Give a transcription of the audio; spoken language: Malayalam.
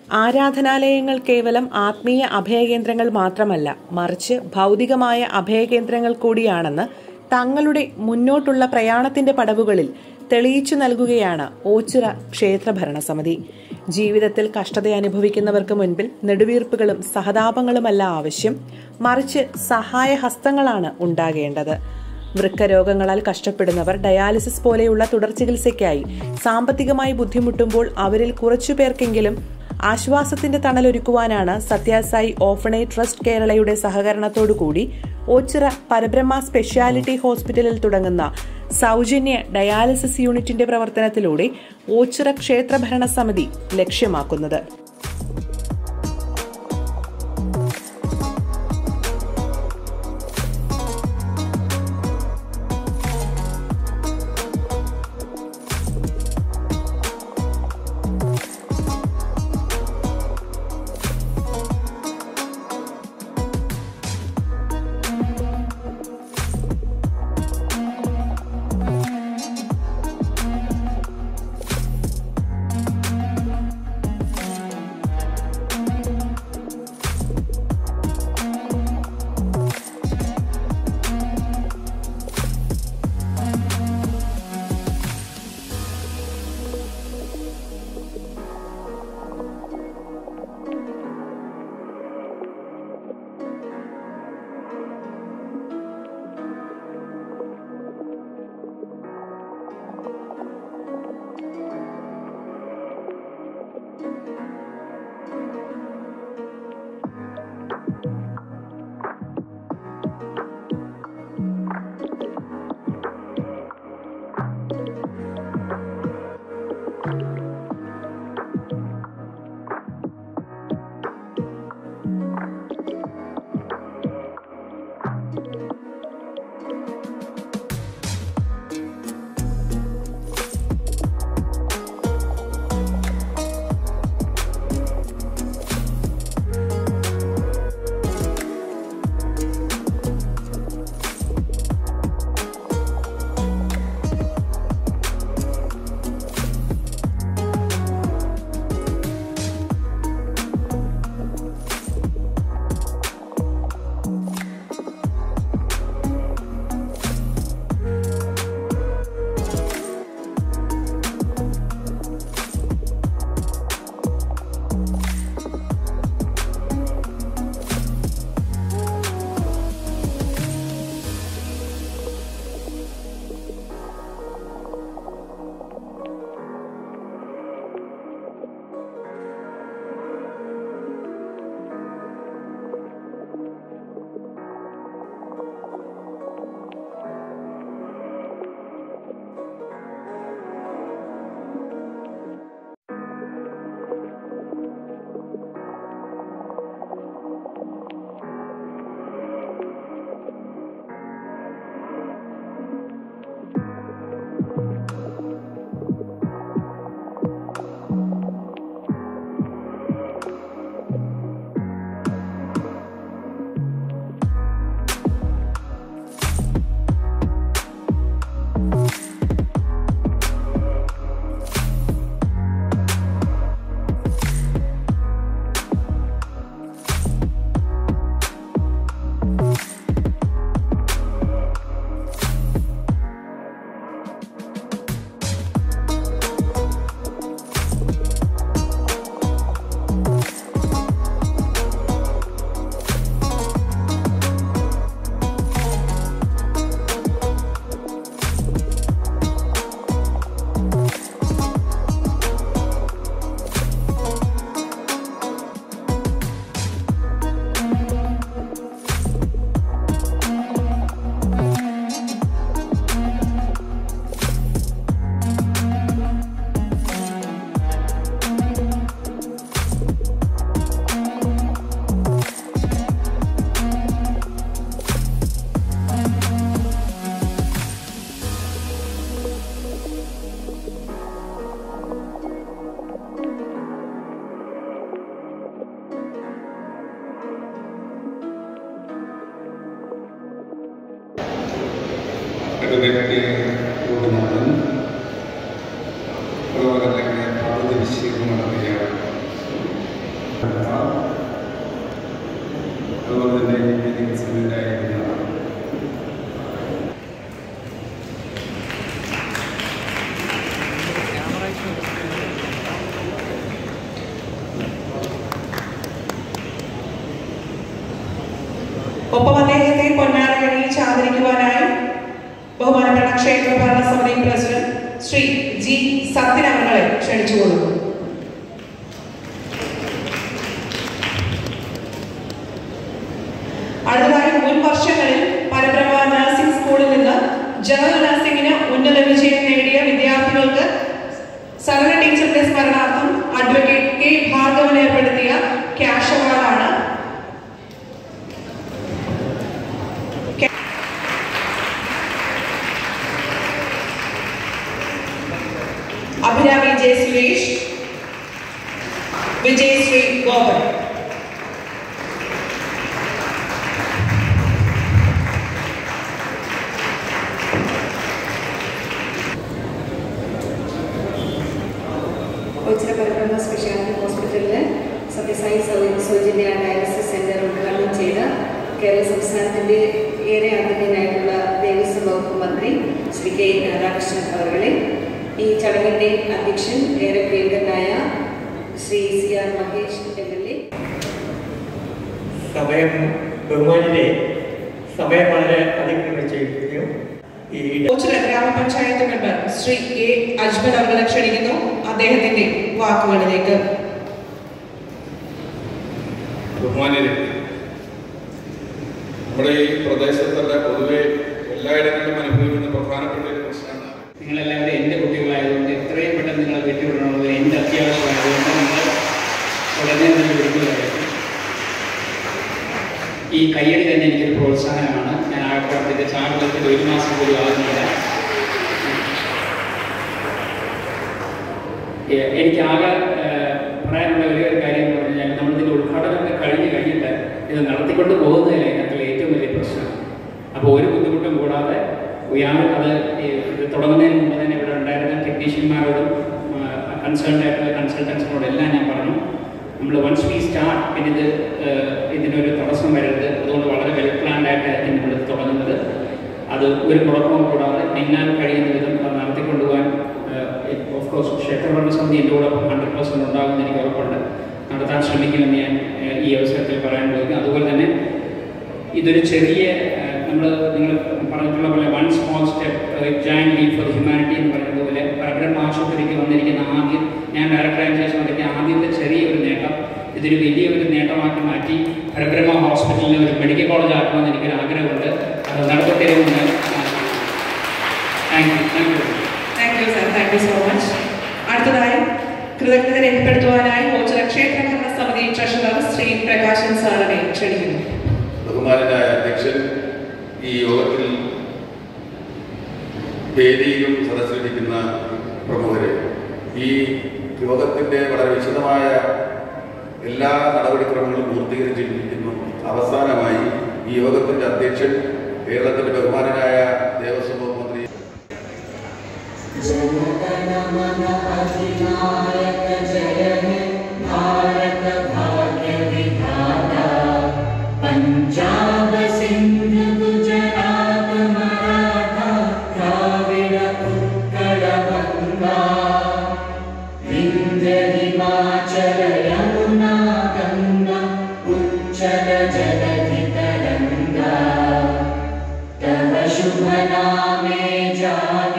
ആരാധനാലയങ്ങൾ കേവലം ആത്മീയ അഭയകേന്ദ്രങ്ങൾ മാത്രമല്ല മറിച്ച് ഭൗതികമായ അഭയകേന്ദ്രങ്ങൾ കൂടിയാണെന്ന് തങ്ങളുടെ മുന്നോട്ടുള്ള പ്രയാണത്തിന്റെ പടവുകളിൽ തെളിയിച്ചു നൽകുകയാണ് ഓച്ചിറ ക്ഷേത്ര ഭരണസമിതി ജീവിതത്തിൽ കഷ്ടത അനുഭവിക്കുന്നവർക്ക് മുൻപിൽ നെടുവീർപ്പുകളും സഹതാപങ്ങളുമല്ല ആവശ്യം മറിച്ച് സഹായഹസ്തങ്ങളാണ് ഉണ്ടാകേണ്ടത് വൃക്കരോഗങ്ങളാൽ കഷ്ടപ്പെടുന്നവർ ഡയാലിസിസ് പോലെയുള്ള തുടർ ചികിത്സയ്ക്കായി സാമ്പത്തികമായി ബുദ്ധിമുട്ടുമ്പോൾ അവരിൽ കുറച്ചുപേർക്കെങ്കിലും ആശ്വാസത്തിന്റെ തണലൊരുക്കുവാനാണ് സത്യാസായി ഓഫണേ ട്രസ്റ്റ് കേരളയുടെ സഹകരണത്തോടുകൂടി ഓച്ചിറ പരബ്രഹ്മ സ്പെഷ്യാലിറ്റി ഹോസ്പിറ്റലിൽ തുടങ്ങുന്ന സൗജന്യ ഡയാലിസിസ് യൂണിറ്റിന്റെ പ്രവർത്തനത്തിലൂടെ ഓച്ചിറ ക്ഷേത്ര ഭരണസമിതി ലക്ഷ്യമാക്കുന്നത് ഇടവേളയ്ക്ക് കൂടുന്നതും അതുപോലെ തന്നെ പ്രകൃതി വിശീലനം നടത്തുകയാണ് അതുപോലെ തന്നെ എനിക്ക് സിവിലായിരിക്കുന്ന ഒപ്പം അദ്ദേഹത്തെ പൊന്നാടകണിയിൽ ആദരിക്കുവാനായി ബഹുമാനപ്പെട്ട ക്ഷേത്ര ഭരണസമിതി പ്രസിഡന്റ് ശ്രീ ജി സത്യൻ അവങ്ങളെ ക്ഷണിച്ചുകൊള്ളുന്നു അടുത്തതായി മുൻ വർഷങ്ങളിൽ പരബ്രഹ്മ നഴ്സിംഗ് സ്കൂളിൽ നിന്ന് ജനറൽ നഴ്സിംഗിന് ഉന്നത വിജയം നേടിയ വിദ്യാർത്ഥികൾക്ക് സരള ടീച്ചറുടെ സ്മരണാർത്ഥം അഡ്വക്കേറ്റ് കെ ഭാർഗവൻ ഏർപ്പെടുത്തിയ ക്യാഷ് അവാർഡാണ് അഭിരാമി ജെ സുരേഷ് വിജയശ്രീ ഗോപൻ കൊച്ചിലെ പരബ്രഹ്മ സ്പെഷ്യാലിറ്റി ഹോസ്പിറ്റലിൽ സത്യസായി സൗ- സൗജന്യ ഡയാലിസിസ് സെന്റർ ഉദ്ഘാടനം ചെയ്ത കേരള സംസ്ഥാനത്തിന്റെ ഏറെ ആദരണീയനായിട്ടുള്ള ദേവസ്വം വകുപ്പ് മന്ത്രി ശ്രീ കെ രാധാകൃഷ്ണൻ അവരുടെ ഈ ചടങ്ങിന്റെ അധ്യക്ഷൻ ഏറെ പ്രിയങ്കരനായ Shri C R Mahesh M L A സമയം ബഹുമാനിനെ സമയം വളരെ അതിക്രമിച്ചിരിക്കുന്നു ഈ ഓച്ചിറ ഗ്രാമപഞ്ചായത്ത് മെമ്പർ ശ്രീ എ അജ്മൽ അവരെ ക്ഷണിക്കുന്നു അദ്ദേഹത്തിന്റെ വാക്കുകളിലേക്ക് ബഹുമാന്യരെ നമ്മുടെ ഈ പ്രദേശത്തല്ല പൊതുവെ എല്ലായിടങ്ങളിലും അനുഭവിക്കുന്ന പ്രധാനപ്പെട്ട ഒരു പ്രശ്നമാണ് നിങ്ങളെല്ലാവരും എൻ്റെ കുട്ടികളായതുകൊണ്ട് എത്രയും പെട്ടെന്ന് നിങ്ങൾ വിട്ടുവിടണമെന്നത് എൻ്റെ അത്യാവശ്യമായതുകൊണ്ട് നിങ്ങൾ ഉടനെ തന്നെ വിടുന്നതായിരിക്കും ഈ കയ്യടി തന്നെ എനിക്കൊരു പ്രോത്സാഹനമാണ് ഞാൻ ആകപ്പാടത്തിൻ്റെ ചാകുളത്തിൽ ഒരു മാസം പോലും ആകുന്നില്ല ഏ- എനിക്ക് ആകെ ഏഹ്, പറയാനുള്ള ഒരേ ഒരു കാര്യം എന്ന് പറഞ്ഞാൽ നമ്മളിതിൻ്റെ ഉദ്ഘാടനമൊക്കെ കഴിഞ്ഞ് കഴിഞ്ഞിട്ട് ഇത് നടത്തിക്കൊണ്ട് പോകുന്നതിൽ അതിനകത്തുള്ള ഏറ്റവും വലിയ പ്രശ്നം അപ്പോൾ ഒരു ബുദ്ധിമുട്ടും കൂടാതെ ഉയാ അത് ഈ ഇത് തുടങ്ങുന്നതിന് മുമ്പ് തന്നെ ഇവിടെ ഉണ്ടായിരുന്ന ടെക്നീഷ്യന്മാരോടും കൺസേൺഡ് ആയിട്ടുള്ള കൺസൾട്ടൻസിനോടും എല്ലാം ഞാൻ പറഞ്ഞു നമ്മൾ വൺസ് വി സ്റ്റാർട്ട് പിന്നെ ഇത് ഏഹ്, ഇതിനൊരു തടസ്സം വരരുത് അതുകൊണ്ട് വളരെ വെൽ പ്ലാൻഡ് ആയിട്ടായിരിക്കും നമ്മൾ ഇത് തുടങ്ങുന്നത് അത് ഒരു കുഴപ്പവും കൂടാതെ നീങ്ങാൻ കഴിയുന്ന വിധം അത് നടത്തിക്കൊണ്ടുപോകാൻ ഓഫ് കോഴ്സ് ക്ഷേത്രഭരണ സമിതി എൻ്റെ കൂടെ ഹൺഡ്രഡ് പെർസെൻറ്റ് ഉണ്ടാകുമെന്ന് എനിക്ക് ഉറപ്പുണ്ട് നടത്താൻ ശ്രമിക്കുമെന്ന് ഞാൻ ഏഹ്, ഈ അവസരത്തിൽ പറയാൻ പോകുന്നു അതുപോലെ തന്നെ ഇതൊരു ചെറിയ നമ്മൾ നിങ്ങൾ പറഞ്ഞിട്ടുള്ള പോലെ one small step can lead for humanity എന്ന് പറയുന്നത് പോലെ പരബ്രഹ്മ ആശുപത്രിക്ക് വന്നിരിക്കുന്ന ആദ്യം ഞാൻ ഡയറക്ടറായ ശേഷം വന്നിരിക്കുന്ന ആദ്യത്തെ ചെറിയൊരു നേട്ടം ഇതൊരു വലിയൊരു നേട്ടമാക്കി മാറ്റി പരബ്രഹ്മ ഹോസ്പിറ്റലിനെ ഒരു മെഡിക്കൽ കോളേജ് ആക്കണമെന്ന് എനിക്കൊരു ആഗ്രഹമുണ്ട് അത് നടത്തത്തരുമെന്ന് thank you thank you thank you sir thank you so much അടുത്തതായി കൃതജ്ഞത രേഖപ്പെടുത്തുവാനായി ഓച്ചിറ ക്ഷേത്ര ഭരണ സമിതി ട്രഷറർ ശ്രീ പ്രകാശൻ സാറിനെ ക്ഷണിക്കുന്നു ബഹുമാനായ അധ്യക്ഷൻ ഈ യോഗത്തിൽ വേദിയിലും സദസ്സിലിരിക്കുന്ന പ്രമുഖരെ ഈ യോഗത്തിൻ്റെ വളരെ വിശദമായ എല്ലാ നടപടിക്രമങ്ങളും പൂർത്തീകരിച്ചിരിക്കുന്നു അവസാനമായി ഈ യോഗത്തിൻ്റെ അധ്യക്ഷൻ കേരളത്തിൻ്റെ ബഹുമാനനായ ദേവസ്വം വകുപ്പ് മന്ത്രി जनगणमन अधिनायक जय हे भारत भाग्य विधाता पञ्जाब सिन्ध गुजरात मराठा द्राविड उत्कल गङ्गा विन्ध्य हिमाचल यमुना गङ्गा उच्चल जलधि तरङ्गा तव शुभ नामे जात